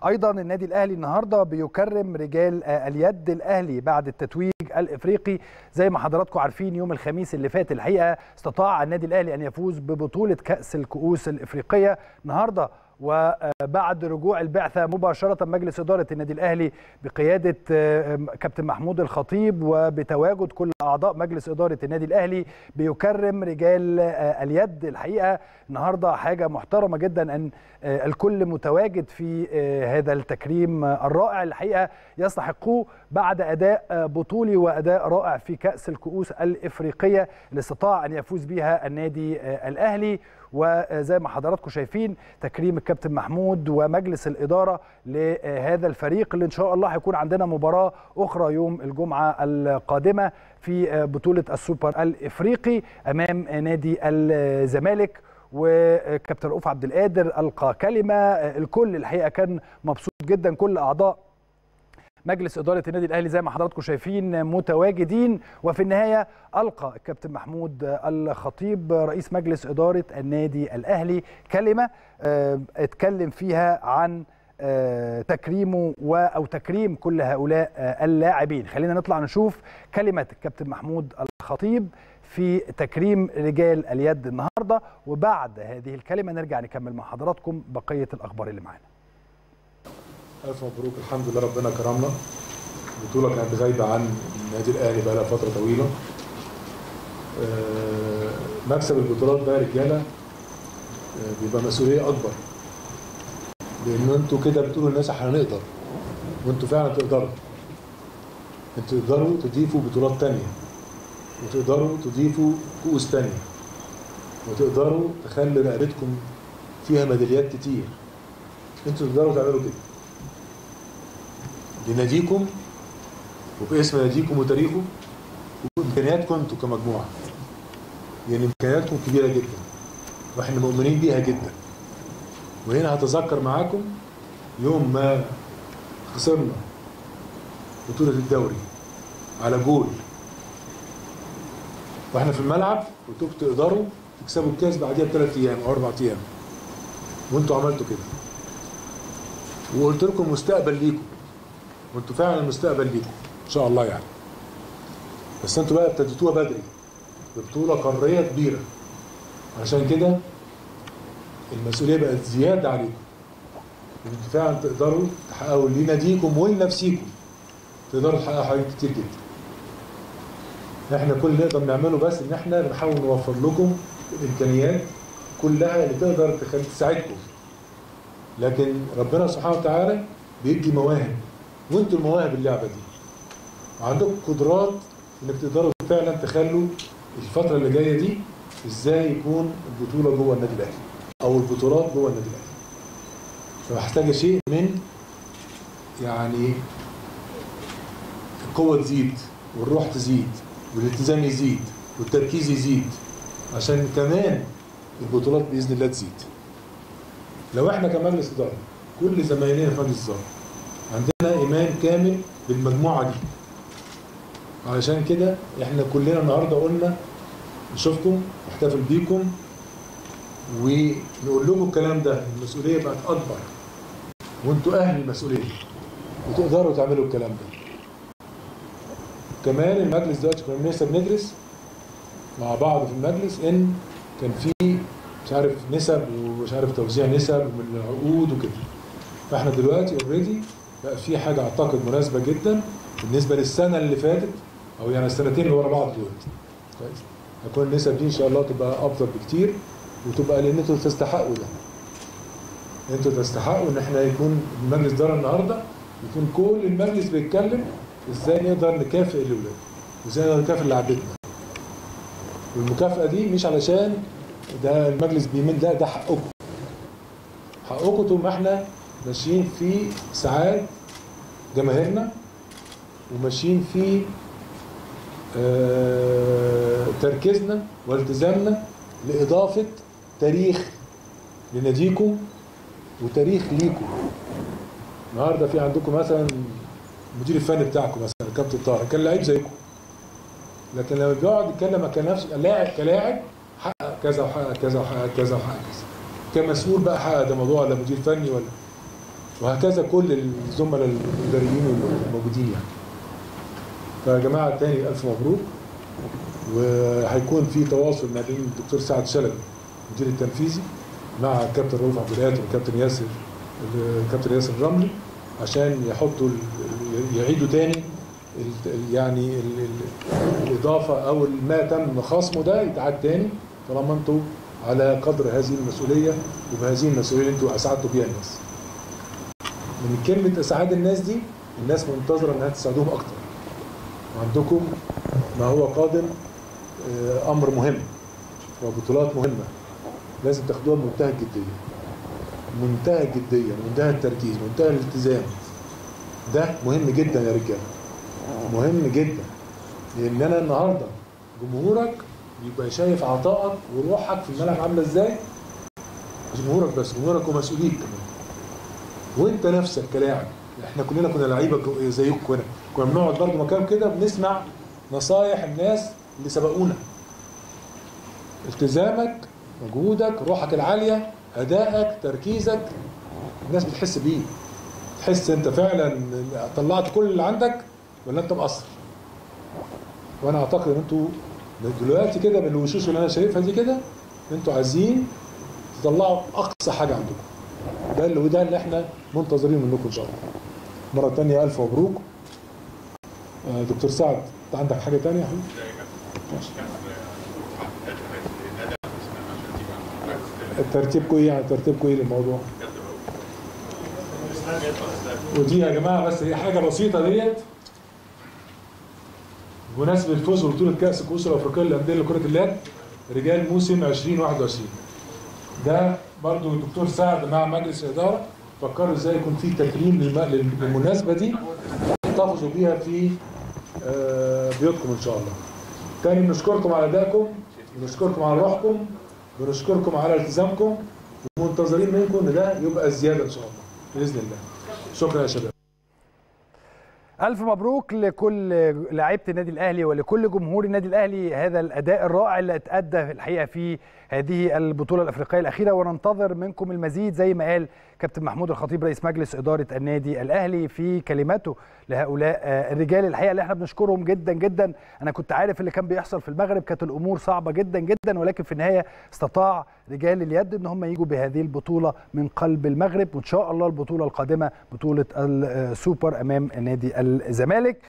ايضا النادي الاهلي النهارده بيكرم رجال اليد الاهلي بعد التتويج الافريقي زي ما حضراتكم عارفين يوم الخميس اللي فات الحقيقه استطاع النادي الاهلي ان يفوز ببطوله كاس الكؤوس الافريقيه النهارده وبعد رجوع البعثه مباشره مجلس اداره النادي الاهلي بقياده كابتن محمود الخطيب وبتواجد كل اعضاء مجلس اداره النادي الاهلي بيكرم رجال اليد الحقيقه النهارده حاجه محترمه جدا ان الكل متواجد في هذا التكريم الرائع الحقيقه يستحقوه بعد اداء بطولي واداء رائع في كاس الكؤوس الافريقيه اللي استطاع ان يفوز بها النادي الاهلي وزي ما حضراتكم شايفين تكريم الكابتن محمود ومجلس الاداره لهذا الفريق اللي ان شاء الله هيكون عندنا مباراه اخرى يوم الجمعه القادمه في بطوله السوبر الافريقي امام نادي الزمالك وكابتن رؤوف عبد القادر القى كلمه الكل الحقيقه كان مبسوط جدا كل اعضاء مجلس اداره النادي الاهلي زي ما حضراتكم شايفين متواجدين وفي النهايه القى الكابتن محمود الخطيب رئيس مجلس اداره النادي الاهلي كلمه اتكلم فيها عن تكريمه او تكريم كل هؤلاء اللاعبين خلينا نطلع نشوف كلمه الكابتن محمود الخطيب في تكريم رجال اليد النهارده وبعد هذه الكلمه نرجع نكمل مع حضراتكم بقيه الاخبار اللي معانا ألف مبروك الحمد لله ربنا كرمنا البطولة كانت غايبة عن النادي الأهلي بقى لها فترة طويلة مكسب البطولات بقى رجالة بيبقى مسؤولية أكبر لأن أنتوا كده بتقولوا للناس احنا هنقدر وأنتوا فعلا تقدروا أنتوا تقدروا تضيفوا بطولات تانية وتقدروا تضيفوا كؤوس تانية وتقدروا تخلي رقبتكم فيها ميداليات كتير انتوا تقدروا تعملوا كده لناديكم وباسم ناديكم وتاريخه وامكانياتكم انتوا كمجموعه لان يعني امكانياتكم كبيره جدا واحنا مؤمنين بيها جدا وهنا هتذكر معاكم يوم ما خسرنا بطوله الدوري على جول واحنا في الملعب قلت تقدروا تكسبوا الكاس بعديها بثلاث ايام او اربع ايام وانتوا عملتوا كده وقلت لكم مستقبل ليكم وانتوا فعلا المستقبل ليكم ان شاء الله يعني بس انتوا بقى ابتديتوها بدري ببطوله قاريه كبيره عشان كده المسؤوليه بقت زياده عليكم انتوا فعلا تقدروا تحققوا لناديكم ولنفسيكم تقدروا تحققوا حاجات كتير جدا احنا كل اللي نقدر نعمله بس ان احنا نحاول نوفر لكم الامكانيات كلها اللي تقدر تساعدكم لكن ربنا سبحانه وتعالى بيدي مواهب وانتوا المواهب اللعبه دي وعندكم قدرات انك تقدروا فعلا تخلوا الفتره اللي جايه دي ازاي يكون البطوله جوه النادي الاهلي او البطولات جوه النادي الاهلي فمحتاجه شيء من يعني القوه تزيد والروح تزيد والالتزام يزيد والتركيز يزيد عشان كمان البطولات باذن الله تزيد لو احنا كمجلس اداره كل زمايلنا في مجلس الاداره عندنا ايمان كامل بالمجموعه دي علشان كده احنا كلنا النهارده قلنا نشوفكم نحتفل بيكم ونقول لكم الكلام ده المسؤوليه بقت اكبر وانتوا اهل المسؤوليه وتقدروا تعملوا الكلام ده كمان المجلس دلوقتي كنا لسه بندرس مع بعض في المجلس ان كان في مش عارف نسب ومش عارف توزيع نسب من العقود وكده فاحنا دلوقتي اوريدي بقى في حاجه اعتقد مناسبه جدا بالنسبه للسنه اللي فاتت او يعني السنتين اللي ورا بعض دلوقتي كويس هتكون النسب دي ان شاء الله تبقى افضل بكتير وتبقى لان انتوا تستحقوا ده انتوا تستحقوا ان احنا يكون المجلس ده النهارده يكون كل المجلس بيتكلم ازاي نقدر نكافئ الاولاد وازاي نقدر نكافئ لعبتنا والمكافاه دي مش علشان ده المجلس بيمن لا ده حقكم حقكم طول ما احنا ماشيين في سعاد جماهيرنا وماشيين في اه تركيزنا والتزامنا لإضافة تاريخ لناديكم وتاريخ ليكم النهارده في عندكم مثلا المدير الفني بتاعكم مثلا الكابتن طارق كان لعيب زيكم لكن لما بيقعد يتكلم كنفسه لاعب كلاعب حقق كذا وحقق كذا وحقق كذا وحقق كذا كمسؤول بقى حقق ده موضوع ولا مدير فني ولا وهكذا كل الزملاء الاداريين الموجودين يعني فيا جماعه تاني الف مبروك وهيكون في تواصل ما بين الدكتور سعد شلبي المدير التنفيذي مع الكابتن رؤوف عبد القادر والكابتن ياسر الكابتن ياسر الرملي عشان يحطوا ال- يعيدوا تاني ال- يعني ال- ال- الاضافه او ما تم خصمه ده يتعاد تاني طالما انتوا على قدر هذه المسؤوليه وبهذه المسؤوليه اللي انتوا اسعدتوا بيها الناس. من كلمه اسعاد الناس دي الناس منتظره انها تساعدوهم اكتر. وعندكم ما هو قادم آه، امر مهم وبطولات مهمه لازم تاخدوها بمنتهى الجديه. منتهى الجديه، منتهى التركيز، منتهى الالتزام. ده مهم جدا يا رجاله. مهم جدا لان انا النهارده جمهورك بيبقى شايف عطائك وروحك في الملعب عامله ازاي مش جمهورك بس جمهورك ومسؤوليك كمان وانت نفسك كلاعب احنا كلنا كنا لعيبه جو- زيكم كنا كنا بنقعد برضه مكان كده بنسمع نصايح الناس اللي سبقونا التزامك مجهودك روحك العاليه ادائك تركيزك الناس بتحس بيه تحس انت فعلا طلعت كل اللي عندك ولا انت مقصر وانا اعتقد ان انتوا دلوقتي كده من الوشوش اللي انا شايفها دي كده انتوا عايزين تطلعوا اقصى حاجه عندكم ده اللي وده اللي احنا منتظرين منكم ان شاء الله مره تانية الف مبروك آه، دكتور سعد انت عندك حاجه تانية يا حبيبي ماشي. ترتيبكم ايه يعني ترتيبكم ايه للموضوع ودي يا جماعه بس هي حاجه بسيطه ديت بمناسبه الفوز ببطوله كاس الكؤوس الافريقيه للانديه لكره اليد رجال موسم 2021 ده برضو الدكتور سعد مع مجلس الاداره فكروا ازاي يكون في تكريم للم- للمناسبه دي تحتفظوا بيها في آه، بيوتكم ان شاء الله. تاني بنشكركم على ادائكم بنشكركم على روحكم بنشكركم على التزامكم ومنتظرين منكم ان ده يبقى زياده ان شاء الله باذن الله. شكرا يا شباب. ألف مبروك لكل لاعيبة النادي الأهلي ولكل جمهور النادي الأهلي هذا الأداء الرائع اللي اتأدى الحقيقة في هذه البطولة الأفريقية الأخيرة وننتظر منكم المزيد زي ما قال كابتن محمود الخطيب رئيس مجلس إدارة النادي الأهلي في كلماته لهؤلاء آه، الرجال الحقيقة اللي احنا بنشكرهم جدا جدا أنا كنت عارف اللي كان بيحصل في المغرب كانت الأمور صعبة جدا جدا ولكن في النهاية استطاع رجال اليد ان هم يجوا بهذه البطولة من قلب المغرب وإن شاء الله البطولة القادمة بطولة السوبر أمام نادي الزمالك